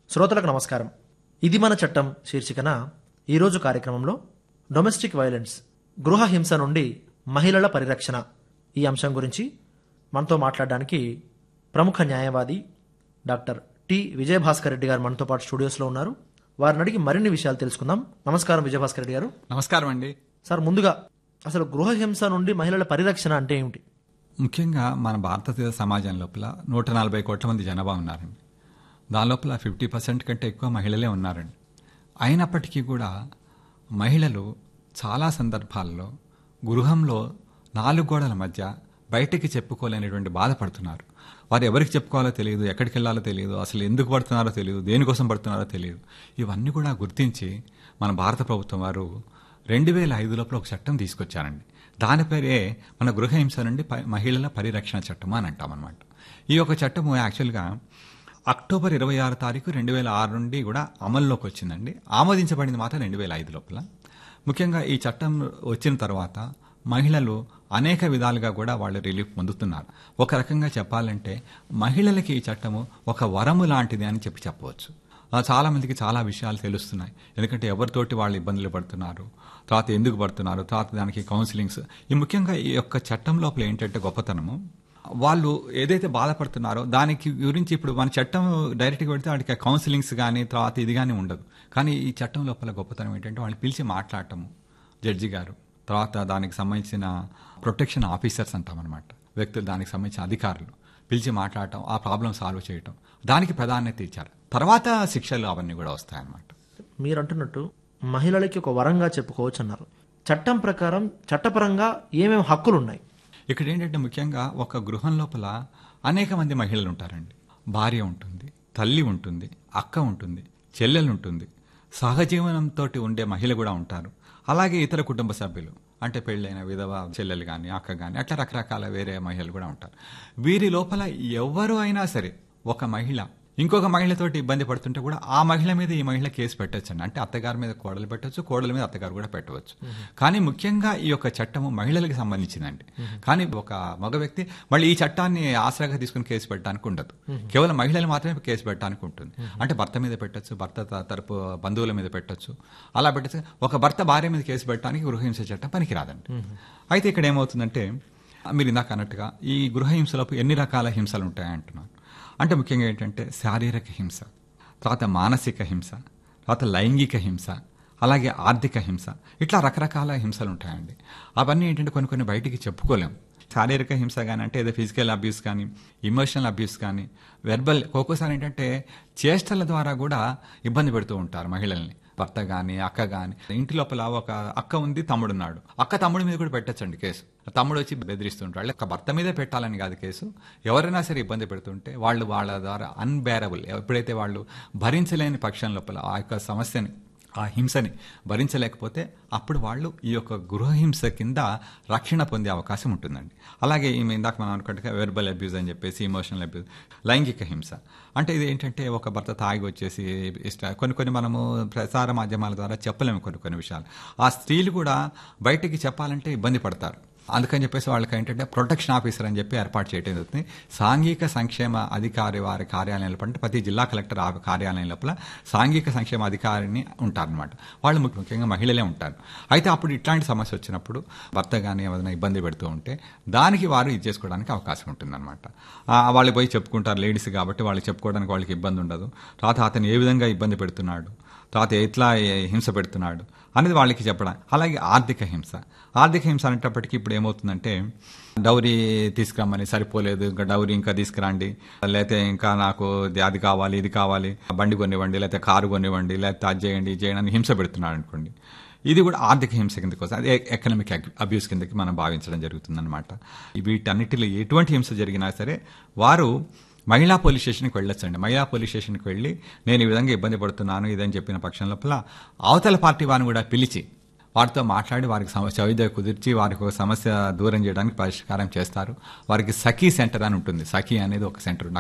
శ్రోతలకు నమస్కారం ఇది మన చట్టం శీర్షికన ఈరోజు కార్యక్రమంలో డొమెస్టిక్ వైలెన్స్ గృహ హింస నుండి మహిళల పరిరక్షణ ఈ అంశం గురించి మనతో మాట్లాడడానికి ప్రముఖ న్యాయవాది డాక్టర్ టి విజయభాస్కర్ రెడ్డి గారు మనతో పాటు స్టూడియోస్లో ఉన్నారు వారిని అడిగి మరిన్ని విషయాలు తెలుసుకుందాం నమస్కారం విజయభాస్కర్ రెడ్డి గారు నమస్కారం అండి సార్ ముందుగా అసలు గృహ హింస నుండి మహిళల పరిరక్షణ అంటే ఏమిటి ముఖ్యంగా మన భారతదేశ సమాజం లోపల నూట నలభై కోట్ల మంది జనాభా ఉన్నారండి దాని లోపల ఫిఫ్టీ పర్సెంట్ కంటే ఎక్కువ మహిళలే ఉన్నారండి అయినప్పటికీ కూడా మహిళలు చాలా సందర్భాల్లో గృహంలో నాలుగు గోడల మధ్య బయటికి చెప్పుకోలేనటువంటి బాధపడుతున్నారు వారు ఎవరికి చెప్పుకోవాలో తెలియదు ఎక్కడికి వెళ్ళాలో తెలియదు అసలు ఎందుకు పడుతున్నారో తెలియదు దేనికోసం పడుతున్నారో తెలియదు ఇవన్నీ కూడా గుర్తించి మన భారత ప్రభుత్వం వారు రెండు వేల ఐదు లోపల ఒక చట్టం తీసుకొచ్చారండి దాని పేరే మన గృహహింస నుండి ప- మహిళల పరిరక్షణ చట్టం అని అంటాం అనమాట ఈ యొక్క చట్టము యాక్చువల్గా అక్టోబర్ ఇరవై ఆరు తారీఖు రెండు వేల ఆరు నుండి కూడా అమల్లోకి వచ్చిందండి ఆమోదించబడింది మాత్రం రెండు వేల ఐదు లోపల ముఖ్యంగా ఈ చట్టం వచ్చిన తర్వాత మహిళలు అనేక విధాలుగా కూడా వాళ్ళు రిలీఫ్ పొందుతున్నారు ఒక రకంగా చెప్పాలంటే మహిళలకి ఈ చట్టము ఒక వరము లాంటిది అని చెప్పి చెప్పవచ్చు ఆ, చాలా మందికి చాలా విషయాలు తెలుస్తున్నాయి ఎందుకంటే ఎవరితోటి వాళ్ళు ఇబ్బందులు పడుతున్నారు తర్వాత ఎందుకు పడుతున్నారు తర్వాత దానికి కౌన్సిలింగ్స్ ఈ ముఖ్యంగా ఈ యొక్క చట్టం లోపల ఏంటంటే గొప్పతనము వాళ్ళు ఏదైతే బాధపడుతున్నారో దానికి గురించి ఇప్పుడు మన చట్టం డైరెక్ట్గా పెడితే వాడికి కౌన్సిలింగ్స్ కానీ తర్వాత ఇది కానీ ఉండదు కానీ ఈ చట్టం లోపల గొప్పతనం ఏంటంటే వాళ్ళని పిలిచి మాట్లాడటము జడ్జి గారు తర్వాత దానికి సంబంధించిన ప్రొటెక్షన్ ఆఫీసర్స్ అంటామన్నమాట వ్యక్తులు దానికి సంబంధించిన అధికారులు పిలిచి మాట్లాడటం ఆ ప్రాబ్లం సాల్వ్ చేయటం దానికి ప్రాధాన్యత ఇచ్చారు తర్వాత శిక్షలు అవన్నీ కూడా వస్తాయన్నమాట మీరు అంటున్నట్టు మహిళలకి ఒక వరంగా చెప్పుకోవచ్చు అన్నారు చట్టం ప్రకారం చట్టపరంగా ఏమేమి హక్కులు ఉన్నాయి ఇక్కడ ఏంటంటే ముఖ్యంగా ఒక గృహం లోపల అనేక మంది మహిళలు ఉంటారండి భార్య ఉంటుంది తల్లి ఉంటుంది అక్క ఉంటుంది చెల్లెలు ఉంటుంది సహజీవనంతో ఉండే మహిళ కూడా ఉంటారు అలాగే ఇతర కుటుంబ సభ్యులు అంటే పెళ్ళైన విధవ చెల్లెలు కానీ అక్క కానీ అట్లా రకరకాల వేరే మహిళలు కూడా ఉంటారు వీరి లోపల ఎవరు అయినా సరే ఒక మహిళ ఇంకొక మహిళతోటి ఇబ్బంది పడుతుంటే కూడా ఆ మహిళ మీద ఈ మహిళ కేసు పెట్టచ్చు అండి అంటే అత్తగారి మీద కోడలు పెట్టవచ్చు కోడల మీద అత్తగారు కూడా పెట్టవచ్చు కానీ ముఖ్యంగా ఈ యొక్క చట్టము మహిళలకు సంబంధించిందండి కానీ ఒక మగ వ్యక్తి మళ్ళీ ఈ చట్టాన్ని ఆసరాగా తీసుకుని కేసు పెట్టడానికి ఉండదు కేవలం మహిళలు మాత్రమే కేసు పెట్టడానికి ఉంటుంది అంటే భర్త మీద పెట్టచ్చు భర్త త- తరపు బంధువుల మీద పెట్టచ్చు అలా పెట్టచ్చు ఒక భర్త భార్య మీద కేసు పెట్టడానికి గృహహింస చట్టం పనికిరాదండి అయితే ఇక్కడ ఏమవుతుందంటే మీరు ఇందాక అన్నట్టుగా ఈ గృహహింసలకు ఎన్ని రకాల హింసలు ఉంటాయి అంటున్నారు అంటే ముఖ్యంగా ఏంటంటే శారీరక హింస తర్వాత మానసిక హింస తర్వాత లైంగిక హింస అలాగే ఆర్థిక హింస ఇట్లా రకరకాల హింసలు ఉంటాయండి అవన్నీ ఏంటంటే కొన్ని కొన్ని బయటికి చెప్పుకోలేం శారీరక హింస కానీ అంటే ఏదో ఫిజికల్ అబ్యూస్ కానీ ఇమోషనల్ అబ్యూస్ కానీ వెర్బల్ ఒక్కోసారి ఏంటంటే చేష్టల ద్వారా కూడా ఇబ్బంది పెడుతూ ఉంటారు మహిళల్ని భర్త కానీ అక్క కానీ ఇంటి లోపల ఒక అక్క ఉంది తమ్ముడు ఉన్నాడు అక్క తమ్ముడి మీద కూడా పెట్టచ్చండి కేసు తమ్ముడు వచ్చి బెదిరిస్తుంటాడు ఒక భర్త మీదే పెట్టాలని కాదు కేసు ఎవరైనా సరే ఇబ్బంది పెడుతుంటే వాళ్ళు వాళ్ళ ద్వారా అన్బేరబుల్ ఎప్పుడైతే వాళ్ళు భరించలేని పక్షం లోపల ఆ యొక్క సమస్యని ఆ హింసని భరించలేకపోతే అప్పుడు వాళ్ళు ఈ యొక్క గృహహింస కింద రక్షణ పొందే అవకాశం ఉంటుందండి అలాగే ఈమె ఇందాక మనం అనుకుంటే వెర్బల్ అబ్యూజ్ అని చెప్పేసి ఇమోషనల్ అబ్యూజ్ లైంగిక హింస అంటే ఇది ఏంటంటే ఒక భర్త తాగి వచ్చేసి ఇష్ట కొన్ని కొన్ని మనము ప్రసార మాధ్యమాల ద్వారా చెప్పలేము కొన్ని కొన్ని విషయాలు ఆ స్త్రీలు కూడా బయటికి చెప్పాలంటే ఇబ్బంది పడతారు అందుకని చెప్పేసి వాళ్ళకి ఏంటంటే ప్రొటెక్షన్ ఆఫీసర్ అని చెప్పి ఏర్పాటు చేయడం జరుగుతుంది సాంఘిక సంక్షేమ అధికారి వారి కార్యాలయం లోపల అంటే ప్రతి జిల్లా కలెక్టర్ ఆ కార్యాలయం లోపల సాంఘిక సంక్షేమ అధికారిని ఉంటారనమాట వాళ్ళు ముఖ్య- ముఖ్యంగా మహిళలే ఉంటారు అయితే అప్పుడు ఇట్లాంటి సమస్య వచ్చినప్పుడు భర్త కానీ ఏదైనా ఇబ్బంది పెడుతూ ఉంటే దానికి వారు ఇది చేసుకోవడానికి అవకాశం ఉంటుందన్నమాట ఆ, వాళ్ళు పోయి చెప్పుకుంటారు లేడీస్ కాబట్టి వాళ్ళు చెప్పుకోవడానికి వాళ్ళకి ఇబ్బంది ఉండదు తర్వాత అతను ఏ విధంగా ఇబ్బంది పెడుతున్నాడు తర్వాత ఎట్లా ఏ- హింస పెడుతున్నాడు అనేది వాళ్ళకి చెప్పడం అలాగే ఆర్థిక హింస ఆర్థిక హింస అనేటప్పటికీ ఇప్పుడు ఏమవుతుందంటే డౌరీ తీసుకురమ్మని సరిపోలేదు ఇంకా డౌరీ ఇంకా తీసుకురండి లేకపోతే ఇంకా నాకు ఇది- అది కావాలి ఇది కావాలి బండి కొనివ్వండి లేకపోతే కారు కొనివ్వండి లేకపోతే అది చేయండి ఇది చేయండి అని హింస పెడుతున్నాడు అనుకోండి ఇది కూడా ఆర్థిక హింస కిందకి వస్తుంది అది ఎకనామిక్ అబ్యూస్ కిందకి మనం భావించడం జరుగుతుందన్నమాట వీటన్నిటిలో ఎటువంటి హింస జరిగినా సరే వారు మహిళా పోలీస్ స్టేషన్కి వెళ్ళొచ్చండి మహిళా పోలీస్ స్టేషన్కి వెళ్ళి నేను ఈ విధంగా ఇబ్బంది పడుతున్నాను ఇదని చెప్పిన పక్షం లోపల అవతల పార్టీ వారిని కూడా పిలిచి వారితో మాట్లాడి వారికి సమస్య వైద్య కుదిర్చి వారికి ఒక సమస్య దూరం చేయడానికి పరిష్కారం చేస్తారు వారికి సఖీ సెంటర్ అని ఉంటుంది సఖీ అనేది ఒక సెంటర్